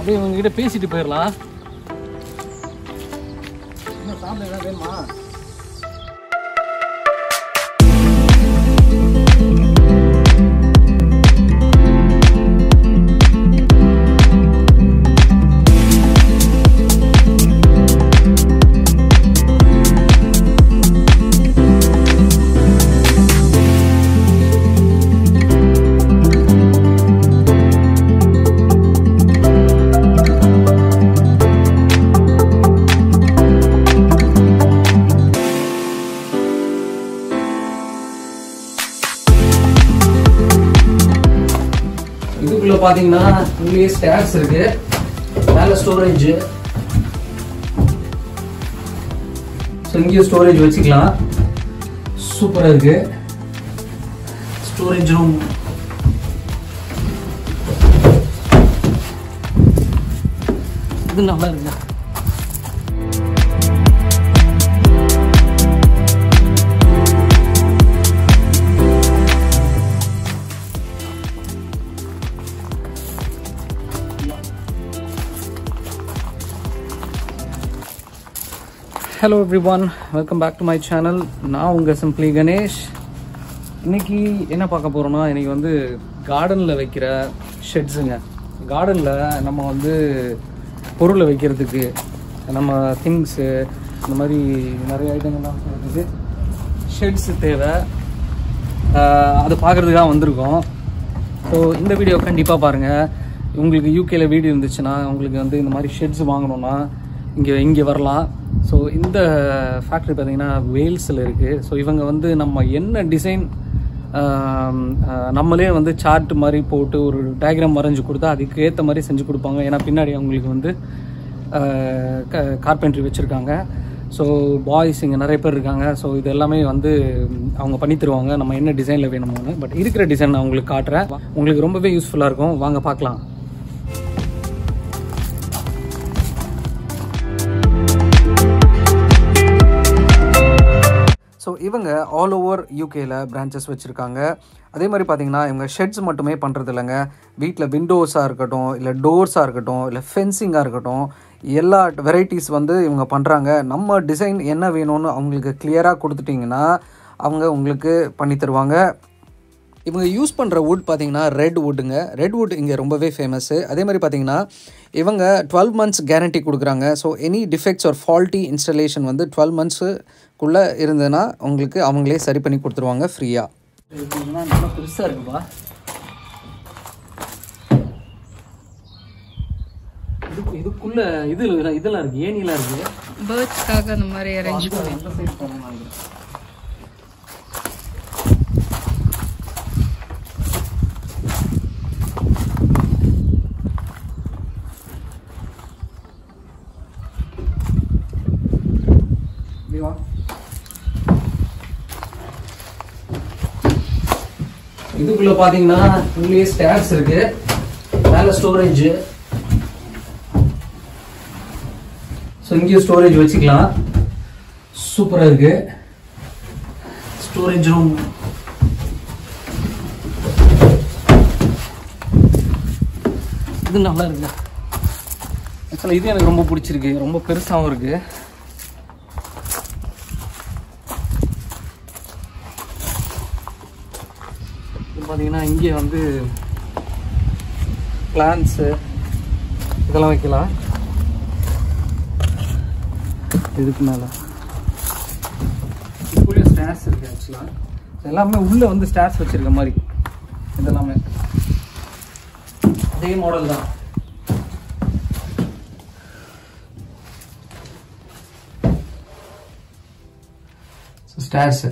அப்படியே உங்ககிட்ட பேசிட்டு போயிடலாம் இன்னும் சாப்பிட ஏதாவது வேணுமா இதுக்குள்ள பாத்தீங்கன்னா உள்ளே ஸ்டாக்ஸ் இருக்கு மேல ஸ்டோரேஜ் ஸோ இங்கேயும் ஸ்டோரேஜ் வச்சுக்கலாம் சூப்பரா இருக்கு ஸ்டோரேஜ் ரூம் இது நல்லா இருக்கு hello everyone welcome back to my channel நான் உங்கள் சிம்பிளி கணேஷ் இன்னைக்கு என்ன பார்க்க போகிறோம்னா இன்னைக்கு வந்து கார்டனில் வைக்கிற ஷெட்ஸுங்க கார்டனில் நம்ம வந்து பொருளை வைக்கிறதுக்கு நம்ம திங்ஸு இந்த மாதிரி நிறைய ஐட்டங்கள்லாம் வைக்கிறதுக்கு ஷெட்ஸ் தேவை ஆஹ் அதை பார்க்குறதுக்காக வந்திருக்கோம் ஸோ இந்த வீடியோ கண்டிப்பாக பாருங்கள் உங்களுக்கு யூகேல வீடு இருந்துச்சுன்னா உங்களுக்கு வந்து இந்த மாதிரி ஷெட்ஸ் வாங்கணும்னா இங்கே இங்கே வரலாம் ஸோ இந்த ஃபேக்ட்ரி பார்த்தீங்கன்னா வேல்ஸில் இருக்குது ஸோ இவங்க வந்து நம்ம என்ன டிசைன் நம்மளே வந்து சார்ட் மாதிரி போட்டு ஒரு டயக்ராம் வரைஞ்சி கொடுத்தா அதுக்கு ஏற்ற மாதிரி செஞ்சு கொடுப்பாங்க ஏன்னா பின்னாடி அவங்களுக்கு வந்து கார்பென்ட்ரி வச்சுருக்காங்க ஸோ பாய்ஸ் இங்கே நிறைய பேர் இருக்காங்க ஸோ இது எல்லாமே வந்து அவங்க பண்ணி தருவாங்க நம்ம என்ன டிசைனில் வேணுமோன்னு பட் இருக்கிற டிசைன் நான் உங்களுக்கு காட்டுறேன் உங்களுக்கு ரொம்பவே யூஸ்ஃபுல்லாக இருக்கும் வாங்க பார்க்கலாம் ஸோ இவங்க ஆல் ஓவர் யூகேல பிரான்ச்சஸ் வச்சுருக்காங்க அதே மாதிரி பார்த்தீங்கன்னா இவங்க ஷெட்ஸ் மட்டுமே பண்ணுறது இல்லைங்க வீட்டில் விண்டோஸாக இருக்கட்டும் இல்லை டோர்ஸாக இருக்கட்டும் இல்லை ஃபென்சிங்காக இருக்கட்டும் எல்லா வெரைட்டிஸ் வந்து இவங்க பண்ணுறாங்க நம்ம டிசைன் என்ன வேணும்னு அவங்களுக்கு கிளியராக கொடுத்துட்டிங்கன்னா அவங்க உங்களுக்கு பண்ணி தருவாங்க இவங்க யூஸ் பண்ணுற வுட் பார்த்தீங்கன்னா ரெட் வுட்டுங்க ரெட் வுட் இங்கே ரொம்பவே ஃபேமஸ்ஸு அதே மாதிரி பார்த்தீங்கன்னா இவங்க டுவெல் மந்த்ஸ் கேரண்டி கொடுக்குறாங்க ஸோ எனி டிஃபெக்ட்ஸ் ஒரு ஃபால்ட்டி இன்ஸ்டலேஷன் வந்து டுவெல் மந்த்ஸுக்குள்ளே இருந்ததுன்னா உங்களுக்கு அவங்களே சரி பண்ணி கொடுத்துருவாங்க ஃப்ரீயாக நல்லா பெருசாக இருக்குப்பா இது இதுக்குள்ள இது இதெல்லாம் இருக்கு ஏனிலாம் இருக்கு பேர்ட்ஸ்க்காக அந்த மாதிரி அரேஞ்ச் பண்ணி இந்த சைடு போகணும்னு நினைக்கிறேன் இப்படி வா. இதுக்குள்ள பாத்தீங்கன்னா உள்ளே ஸ்டாக்ஸ் இருக்கு மேல ஸ்டோரேஜ் ஸோ இங்கேயும் ஸ்டோரேஜ் வச்சுக்கலாம் சூப்பரா இருக்கு ஸ்டோரேஜ் ரூம் இது நல்லா இருக்கு ஆக்சுவலாக இது எனக்கு ரொம்ப பிடிச்சிருக்கு ரொம்ப பெருசாகவும் இருக்கு இது பார்த்தீங்கன்னா இங்கே வந்து பிளான்ஸு இதெல்லாம் வைக்கலாம் இதுக்கு மேலே இதுக்குள்ளேயே ஸ்டார்ஸ் இருக்கு ஆக்சுவலாக எல்லாமே உள்ளே வந்து ஸ்டார்ஸ் வச்சிருக்க மாதிரி இதெல்லாமே அதே மாடல் தான் ஸ்டார்ஸ்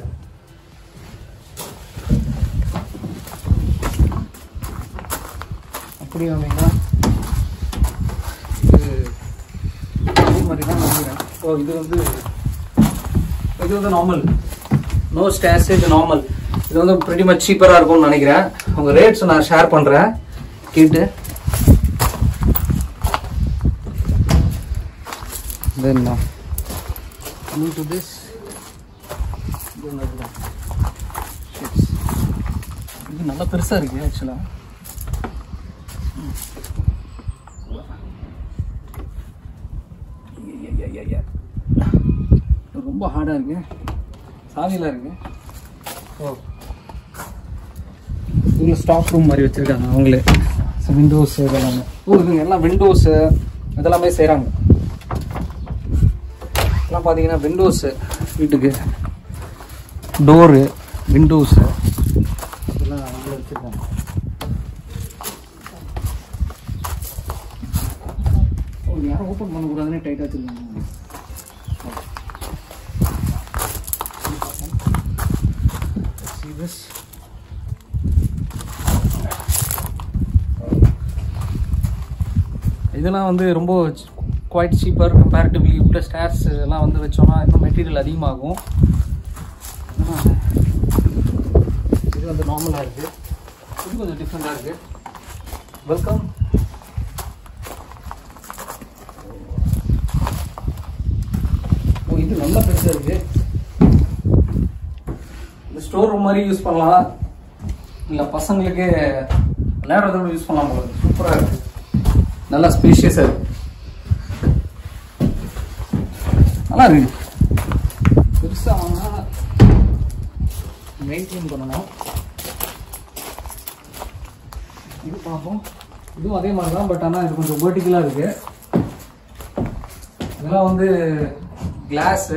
அப்படி வந்தீங்கன்னா இது இதே மாதிரி தான் நினைக்கிறேன் ஓ இது வந்து இது வந்து நார்மல் நோ ஸ்டார்ஸ் இது நார்மல் இது வந்து pretty மச் சீப்பராக இருக்கும்னு நினைக்கிறேன் உங்கள் ரேட்ஸ் நான் ஷேர் பண்ணுறேன் கேட்டு then uh, coming to this இது என்னது தான்? Shits. இது நல்லா பெருசா இருக்கு ஆக்சுவலா ஐயா ரொம்ப ஹார்டாக இருக்கு சாவியெல்லாம் இருக்கு ஓ இதில் ஸ்டாக் ரூம் மாதிரி வச்சுருக்காங்க அவங்களே விண்டோஸ் இதெல்லாமே ஓ இதுங்க எல்லாம் விண்டோஸு இதெல்லாமே செய்கிறாங்க எல்லாம் பார்த்தீங்கன்னா விண்டோஸு வீட்டுக்கு டோரு விண்டோஸு இதெல்லாம் அவங்களே வச்சுருக்காங்க ஓ யாரும் ஓப்பன் பண்ணக்கூடாதுன்னு டைட்டாக வச்சுருக்காங்க See this? இதெல்லாம் வந்து ரொம்ப குவைட் சீப்பர் கம்பேரிட்டிவ்லி உள்ள ஸ்டேர்ஸ் எல்லாம் வந்து வச்சோம்னா இன்னும் மெட்டீரியல் அதிகமாகும் ஆனா, இது வந்து நார்மலாக இருக்குது இது கொஞ்சம் டிஃப்ரெண்ட்டாக இருக்குது வெல்கம் ஓ இது நல்ல பெருசாக இருக்குது இந்த ஸ்டோர் ரூம் மாதிரி யூஸ் பண்ணலாம் இல்லை பசங்களுக்கு விளையாடுறதோட யூஸ் பண்ணலாம் போல சூப்பராக இருக்கு நல்லா ஸ்பேஷியஸாக இருக்கு நல்லா இருக்கு பெருசாக வாங்கினா மெயின்டைன் பண்ணணும் இது பார்ப்போம் இதுவும் அதே மாதிரி தான் பட் ஆனால் இது கொஞ்சம் வேர்ட்டிக்கலாக இருக்கு இதெல்லாம் வந்து கிளாஸு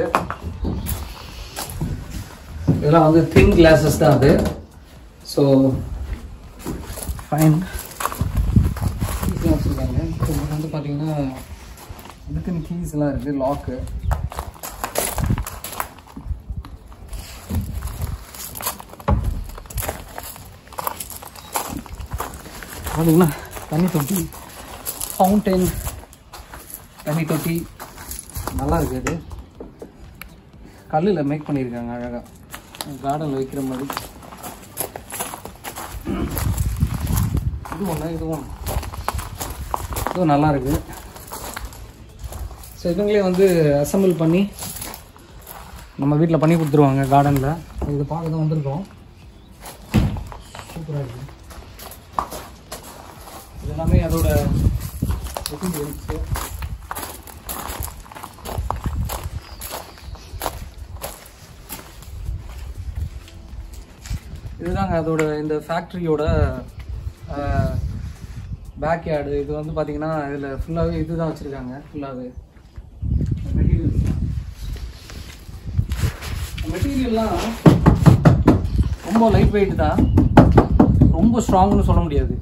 இதெல்லாம் வந்து தின் கிளாஸஸ் தான் அது ஸோ ஃபைன் வச்சுருக்காங்க இப்போ வந்து பார்த்தீங்கன்னா இதுக்குன்னு கீஸ் எல்லாம் இருக்குது லாக்கு பார்த்தீங்கன்னா தண்ணி தொட்டி ஃபவுண்டைன் தண்ணி தொட்டி நல்லா இருக்குது இது கல்லில் மேக் பண்ணியிருக்காங்க அழகாக கார்டனில் வைக்கிற மாதிரி இது ஒன்று இது ஒன்று இதுவும் நல்லா இருக்கு ஸோ இவங்களே வந்து அசம்பிள் பண்ணி நம்ம வீட்டில் பண்ணி கொடுத்துருவாங்க கார்டனில் இது பார்க்க தான் வந்திருக்கோம் சூப்பராக இருக்குது இது எல்லாமே அதோட மெட்டீரியல்ஸு இதுதாங்க அதோட இந்த ஃபேக்ட்ரியோட பேக் யார்டு இது வந்து பார்த்தீங்கன்னா இதில் ஃபுல்லாகவே இதுதான் வச்சுருக்காங்க ஃபுல்லாகவே மெட்டீரியல்ஸ் மெட்டீரியல்லாம் ரொம்ப லைட் வெயிட் தான் ரொம்ப ஸ்ட்ராங்னு சொல்ல முடியாது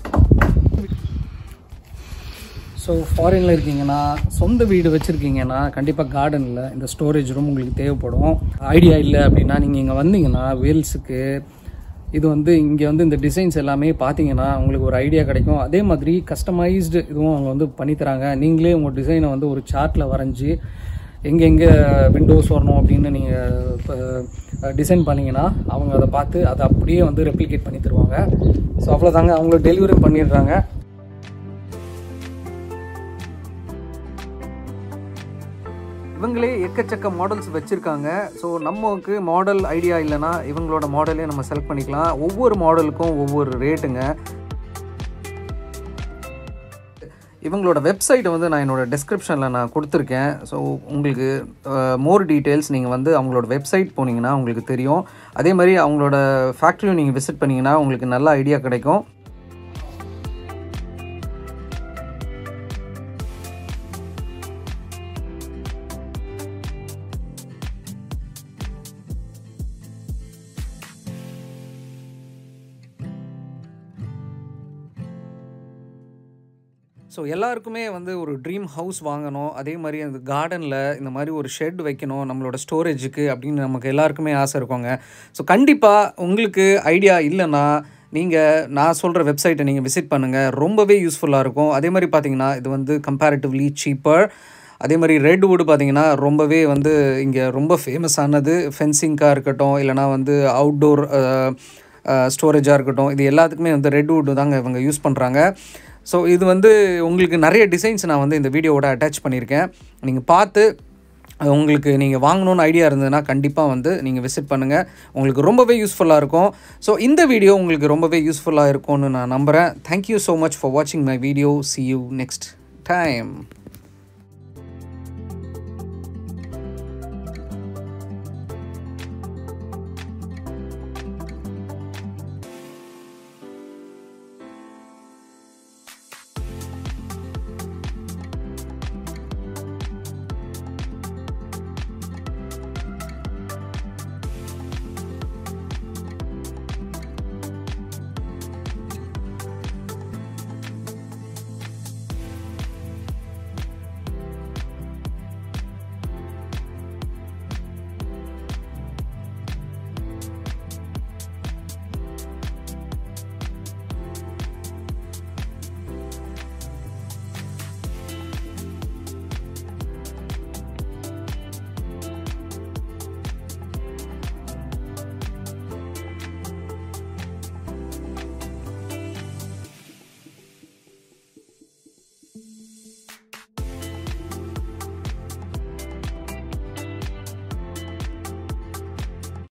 ஸோ ஃபாரினில் இருக்கீங்கன்னா சொந்த வீடு வச்சுருக்கீங்கன்னா கண்டிப்பாக கார்டனில் இந்த ஸ்டோரேஜ் ரூம் உங்களுக்கு தேவைப்படும் ஐடியா இல்லை அப்படின்னா நீங்கள் இங்கே வந்தீங்கன்னா வேல்ஸுக்கு இது வந்து இங்கே வந்து இந்த டிசைன்ஸ் எல்லாமே பார்த்தீங்கன்னா உங்களுக்கு ஒரு ஐடியா கிடைக்கும் அதே மாதிரி கஸ்டமைஸ்டு இதுவும் அவங்க வந்து பண்ணித்தராங்க நீங்களே உங்கள் டிசைனை வந்து ஒரு சார்ட்டில் வரைஞ்சி எங்கெங்கே விண்டோஸ் வரணும் அப்படின்னு நீங்கள் டிசைன் பண்ணீங்கன்னா அவங்க அதை பார்த்து அதை அப்படியே வந்து ரெப்ளிகேட் பண்ணி தருவாங்க ஸோ அவ்வளோதாங்க அவங்களுக்கு டெலிவரியும் பண்ணிடுறாங்க இவங்களே எக்கச்சக்க மாடல்ஸ் வச்சுருக்காங்க ஸோ நமக்கு மாடல் ஐடியா இல்லைன்னா இவங்களோட மாடலே நம்ம செலக்ட் பண்ணிக்கலாம் ஒவ்வொரு மாடலுக்கும் ஒவ்வொரு ரேட்டுங்க இவங்களோட வெப்சைட்டை வந்து நான் என்னோட டிஸ்கிரிப்ஷனில் நான் கொடுத்துருக்கேன் ஸோ உங்களுக்கு மோர் டீட்டெயில்ஸ் நீங்கள் வந்து அவங்களோட வெப்சைட் போனீங்கன்னா உங்களுக்கு தெரியும் அதே மாதிரி அவங்களோட ஃபேக்ட்ரியும் நீங்கள் விசிட் பண்ணிங்கன்னா உங்களுக்கு நல்ல ஐடியா கிடைக்கும் ஸோ எல்லாருக்குமே வந்து ஒரு ட்ரீம் ஹவுஸ் வாங்கணும் அதே மாதிரி அந்த கார்டனில் இந்த மாதிரி ஒரு ஷெட் வைக்கணும் நம்மளோட ஸ்டோரேஜுக்கு அப்படின்னு நமக்கு எல்லாருக்குமே ஆசை இருக்குங்க ஸோ கண்டிப்பாக உங்களுக்கு ஐடியா இல்லைன்னா நீங்கள் நான் சொல்கிற வெப்சைட்டை நீங்கள் விசிட் பண்ணுங்கள் ரொம்பவே யூஸ்ஃபுல்லாக இருக்கும் அதே மாதிரி பார்த்தீங்கன்னா இது வந்து கம்பேரிட்டிவ்லி சீப்பர் அதே மாதிரி ரெட் வுட் பார்த்தீங்கன்னா ரொம்பவே வந்து இங்கே ரொம்ப ஃபேமஸானது ஃபென்சிங்காக இருக்கட்டும் இல்லைனா வந்து அவுட்டோர் ஸ்டோரேஜாக இருக்கட்டும் இது எல்லாத்துக்குமே வந்து ரெட் வுட் தாங்க இவங்க யூஸ் பண்ணுறாங்க ஸோ இது வந்து உங்களுக்கு நிறைய டிசைன்ஸ் நான் வந்து இந்த வீடியோவோட அட்டாச் பண்ணியிருக்கேன் நீங்கள் பார்த்து உங்களுக்கு நீங்கள் வாங்கணும்னு ஐடியா இருந்ததுன்னா கண்டிப்பாக வந்து நீங்கள் விசிட் பண்ணுங்கள் உங்களுக்கு ரொம்பவே யூஸ்ஃபுல்லாக இருக்கும் ஸோ இந்த வீடியோ உங்களுக்கு ரொம்பவே யூஸ்ஃபுல்லாக இருக்கும்னு நான் நம்புகிறேன் தேங்க்யூ ஸோ மச் ஃபார் வாட்சிங் my video see you next time